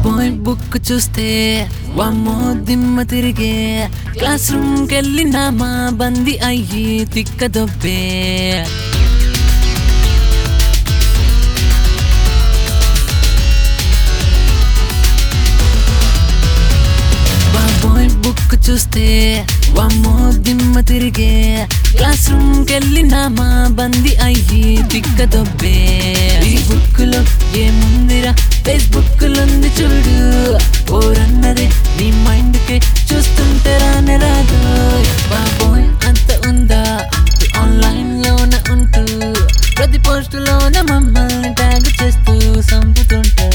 బాబోయ్ బుక్ చూస్తే వామ్మో దిమ్మ తిరిగే క్లాస్ రూమ్ కెళ్ళినా మా బంది అయ్యి తిక్క దొబ్బే బాబోయ్ బుక్ చూస్తే వామ్మో దిమ్మ తిరిగే క్లాస్ రూమ్ కెళ్ళినా మా బంది అయ్యి తిక్క దొబ్బే ఈ బుక్ లో ఏముందిరా ఫేస్బుక్ ఉంది చూడు ఓరన్నది నీ మైండ్ కి చూస్తుంటే రానే రాదు బాబోయ్ అంత ఉందా ఆన్లైన్ లోన ఉంటూ ప్రతి పోస్ట్ లోన మమ్మల్ని ట్యాగ్ చేస్తూ సంపుతుంటా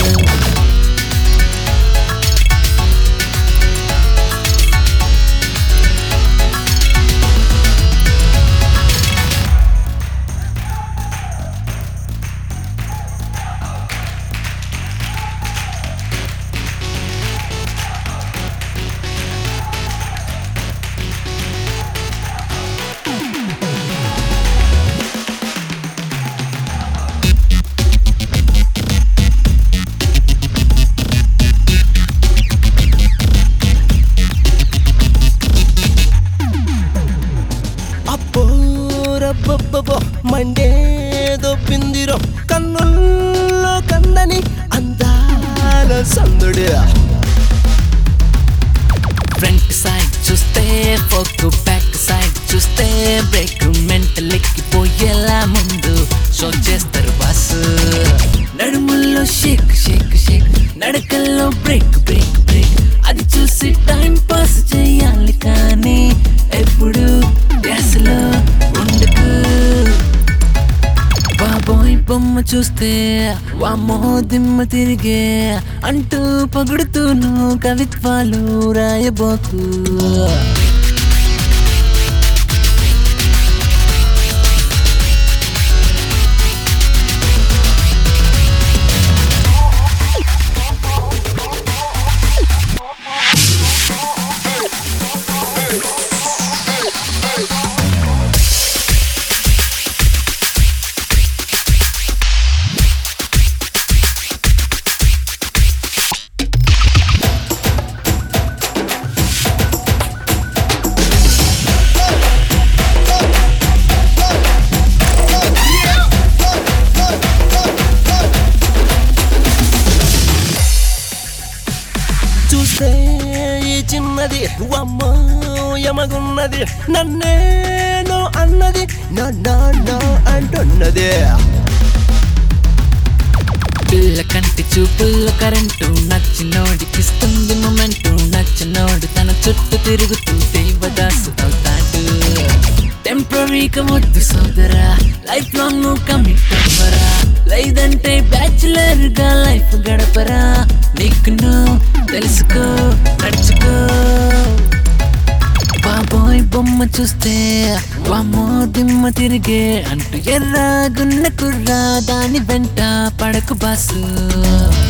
అబ్బో రబ్బబ్బబ్బో మండేదో పిందిరో కన్నుల్లో కందని అందాల సందుడు ఫ్రంట్ సైడ్ చూస్తే ఫోక్ బ్యాక్ సైడ్ చూస్తే బ్రేక్ మెంటల్ ఎక్కిపోయేలా ముందు షో చేస్తారు బస్ నడుముల్లో షేక్ షేక్ షేక్ నడకల్లో బ్రేక్ బ్రేక్ బ్రేక్ అది చూసి టైం పాస్ చేయాలి కానీ ఎప్పుడు డ్యాస్లో ఉండకు బాబోయ్ బొమ్మ చూస్తే వామ్మో దిమ్మ తిరిగే అంటూ పగుడుతూను కవిత్వాలు రాయబోకు చూస్తే ఈ చిన్నది అమ్మో యమగున్నది నన్నేనో అన్నది నా నా నా అంటున్నది పిల్ల కంటి చూపుల్లో కరెంటు నచ్చినోడికిస్తుంది మొమెంటు నచ్చినోడు తన చుట్టూ తిరుగుతూ దేవదాసు అవుతాడు టెంపరీగా వద్దు సోదరా లైఫ్ లాంగ్ నువ్వు కమిట్ అవ్వరా లేదంటే బ్యాచులర్ గా లైఫ్ గడపరా నీకు నువ్వు తెలుసుకో నడుచుకో బాబోయ్ బొమ్మ చూస్తే వామ్మో దిమ్మ తిరిగే అంటూ ఎర్రగున్న కుర్రా దాని వెంట పడకు బాసు